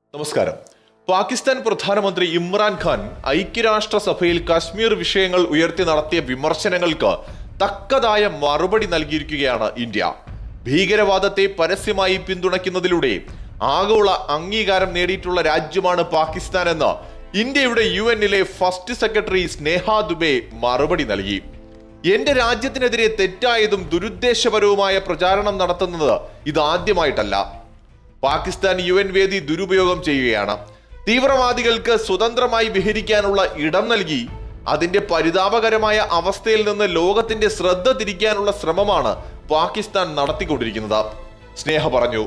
നമസ്കാരം പാകിസ്ഥാൻ പ്രധാനമന്ത്രി ഇമ്രാൻഖാൻ ഐക്യരാഷ്ട്രസഭയിൽ കാശ്മീർ വിഷയങ്ങൾ ഉയർത്തി നടത്തിയ വിമർശനങ്ങൾക്ക് തക്കതായ മറുപടി നൽകിയിരിക്കുകയാണ് ഇന്ത്യ ഭീകരവാദത്തെ പരസ്യമായി പിന്തുണയ്ക്കുന്നതിലൂടെ ആഗോള അംഗീകാരം നേടിയിട്ടുള്ള രാജ്യമാണ് പാകിസ്ഥാൻ എന്ന് ഇന്ത്യയുടെ യു എന്നിലെ ഫസ്റ്റ് സെക്രട്ടറി സ്നേഹ ദുബെ മറുപടി നൽകി എന്റെ രാജ്യത്തിനെതിരെ തെറ്റായതും ദുരുദ്ദേശപരവുമായ പ്രചാരണം നടത്തുന്നത് ഇതാദ്യമായിട്ടല്ല പാകിസ്ഥാൻ യു എൻ വേദി ദുരുപയോഗം ചെയ്യുകയാണ് തീവ്രവാദികൾക്ക് സ്വതന്ത്രമായി വിഹരിക്കാനുള്ള ഇടം നൽകി അതിന്റെ പരിതാപകരമായ അവസ്ഥയിൽ നിന്ന് ലോകത്തിന്റെ ശ്രദ്ധ തിരിക്കാനുള്ള ശ്രമമാണ് പാകിസ്ഥാൻ നടത്തിക്കൊണ്ടിരിക്കുന്നത് സ്നേഹ പറഞ്ഞു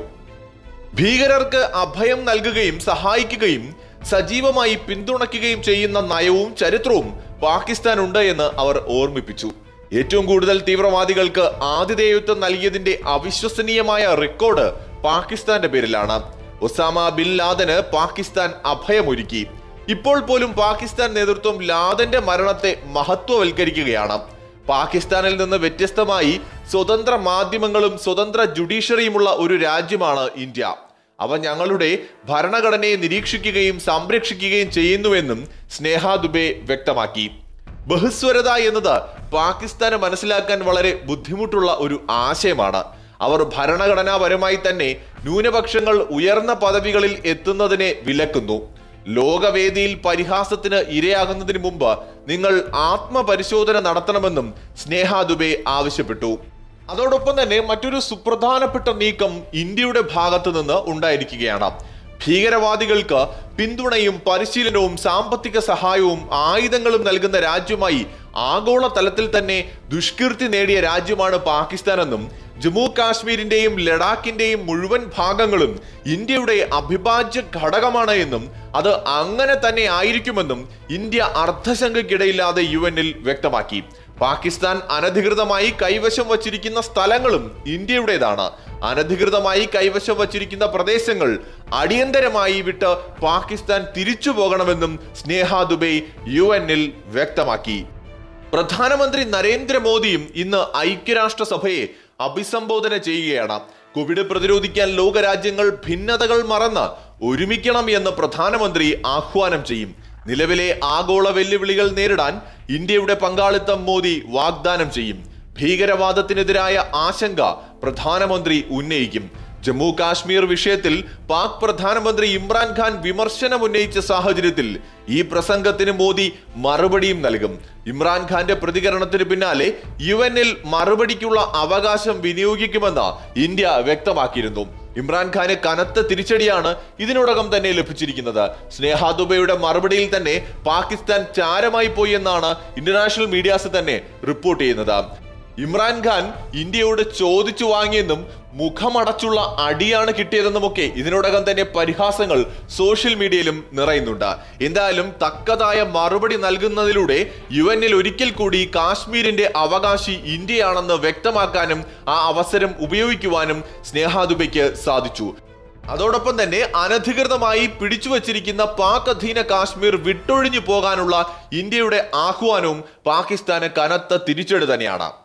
ഭീകരർക്ക് അഭയം നൽകുകയും സഹായിക്കുകയും സജീവമായി പിന്തുണയ്ക്കുകയും ചെയ്യുന്ന നയവും ചരിത്രവും പാകിസ്ഥാൻ ഉണ്ട് എന്ന് അവർ ഓർമ്മിപ്പിച്ചു ഏറ്റവും കൂടുതൽ തീവ്രവാദികൾക്ക് ആതിഥേയത്വം നൽകിയതിന്റെ അവിശ്വസനീയമായ റെക്കോർഡ് പാകിസ്ഥാന്റെ പേരിലാണ് ഒസാമ ബിൻ ലാദന് പാകിസ്ഥാൻ അഭയമൊരുക്കി ഇപ്പോൾ പോലും പാകിസ്ഥാൻ നേതൃത്വം ലാദന്റെ മരണത്തെ മഹത്വവൽക്കരിക്കുകയാണ് പാകിസ്ഥാനിൽ നിന്ന് വ്യത്യസ്തമായി സ്വതന്ത്ര മാധ്യമങ്ങളും സ്വതന്ത്ര ജുഡീഷ്യറിയുമുള്ള ഒരു രാജ്യമാണ് ഇന്ത്യ അവ ഞങ്ങളുടെ ഭരണഘടനയെ നിരീക്ഷിക്കുകയും സംരക്ഷിക്കുകയും ചെയ്യുന്നുവെന്നും സ്നേഹ ദുബെ വ്യക്തമാക്കി ബഹുസ്വരത എന്നത് പാകിസ്ഥാന് മനസ്സിലാക്കാൻ വളരെ ബുദ്ധിമുട്ടുള്ള ഒരു ആശയമാണ് അവർ ഭരണഘടനാപരമായി തന്നെ ന്യൂനപക്ഷങ്ങൾ ഉയർന്ന പദവികളിൽ എത്തുന്നതിനെ വിലക്കുന്നു ലോകവേദിയിൽ പരിഹാസത്തിന് ഇരയാകുന്നതിന് മുമ്പ് നിങ്ങൾ ആത്മപരിശോധന നടത്തണമെന്നും സ്നേഹ ദുബെ ആവശ്യപ്പെട്ടു അതോടൊപ്പം തന്നെ മറ്റൊരു സുപ്രധാനപ്പെട്ട നീക്കം ഇന്ത്യയുടെ ഭാഗത്തു നിന്ന് ഉണ്ടായിരിക്കുകയാണ് ഭീകരവാദികൾക്ക് പിന്തുണയും പരിശീലനവും സാമ്പത്തിക സഹായവും ആയുധങ്ങളും നൽകുന്ന രാജ്യമായി ആഗോള തലത്തിൽ തന്നെ ദുഷ്കീർത്തി നേടിയ രാജ്യമാണ് പാകിസ്ഥാൻ എന്നും ജമ്മു കാശ്മീരിന്റെയും ലഡാക്കിന്റെയും മുഴുവൻ ഭാഗങ്ങളും ഇന്ത്യയുടെ അഭിഭാജ്യ ഘടകമാണ് എന്നും അത് അങ്ങനെ തന്നെ ആയിരിക്കുമെന്നും ഇന്ത്യ അർദ്ധശങ്കയ്ക്കിടയില്ലാതെ യു എന്നിൽ വ്യക്തമാക്കി പാകിസ്ഥാൻ അനധികൃതമായി കൈവശം വച്ചിരിക്കുന്ന സ്ഥലങ്ങളും ഇന്ത്യയുടേതാണ് അനധികൃതമായി കൈവശം വച്ചിരിക്കുന്ന പ്രദേശങ്ങൾ അടിയന്തരമായി വിട്ട് പാകിസ്ഥാൻ തിരിച്ചു പോകണമെന്നും സ്നേഹ ദുബൈ യു എന്നിൽ വ്യക്തമാക്കി പ്രധാനമന്ത്രി നരേന്ദ്രമോദിയും ഇന്ന് ഐക്യരാഷ്ട്രസഭയെ അഭിസംബോധന ചെയ്യുകയാണ് കോവിഡ് പ്രതിരോധിക്കാൻ ലോകരാജ്യങ്ങൾ ഭിന്നതകൾ മറന്ന് ഒരുമിക്കണം എന്ന് പ്രധാനമന്ത്രി ആഹ്വാനം ചെയ്യും നിലവിലെ ആഗോള വെല്ലുവിളികൾ നേരിടാൻ ഇന്ത്യയുടെ പങ്കാളിത്തം മോദി വാഗ്ദാനം ചെയ്യും ഭീകരവാദത്തിനെതിരായ ആശങ്ക പ്രധാനമന്ത്രി ഉന്നയിക്കും ജമ്മു കാശ്മീർ വിഷയത്തിൽ പാക് പ്രധാനമന്ത്രി ഇമ്രാൻഖാൻ വിമർശനം ഉന്നയിച്ച സാഹചര്യത്തിൽ ഈ പ്രസംഗത്തിന് മോദി മറുപടിയും നൽകും ഇമ്രാൻഖാന്റെ പ്രതികരണത്തിന് പിന്നാലെ യു എന്നിൽ മറുപടിക്കുള്ള അവകാശം വിനിയോഗിക്കുമെന്ന് ഇന്ത്യ വ്യക്തമാക്കിയിരുന്നു ഇമ്രാൻഖാന് കനത്ത തിരിച്ചടിയാണ് ഇതിനോടകം തന്നെ ലഭിച്ചിരിക്കുന്നത് സ്നേഹ ദുബൈയുടെ മറുപടിയിൽ തന്നെ പാകിസ്ഥാൻ ചാരമായി പോയി എന്നാണ് ഇന്റർനാഷണൽ മീഡിയാസ് തന്നെ റിപ്പോർട്ട് ചെയ്യുന്നത് ഇമ്രാൻഖാൻ ഇന്ത്യയോട് ചോദിച്ചു വാങ്ങിയെന്നും മുഖമടച്ചുള്ള അടിയാണ് കിട്ടിയതെന്നുമൊക്കെ ഇതിനോടകം തന്നെ പരിഹാസങ്ങൾ സോഷ്യൽ മീഡിയയിലും നിറയുന്നുണ്ട് എന്തായാലും തക്കതായ മറുപടി നൽകുന്നതിലൂടെ യു എന്നിൽ ഒരിക്കൽ കൂടി കാശ്മീരിന്റെ അവകാശി ഇന്ത്യയാണെന്ന് വ്യക്തമാക്കാനും ആ അവസരം ഉപയോഗിക്കുവാനും സ്നേഹാദുബയ്ക്ക് സാധിച്ചു അതോടൊപ്പം തന്നെ അനധികൃതമായി പിടിച്ചു വച്ചിരിക്കുന്ന പാക് അധീന കാശ്മീർ വിട്ടൊഴിഞ്ഞു പോകാനുള്ള ഇന്ത്യയുടെ ആഹ്വാനവും പാകിസ്ഥാന് കനത്ത തിരിച്ചടി തന്നെയാണ്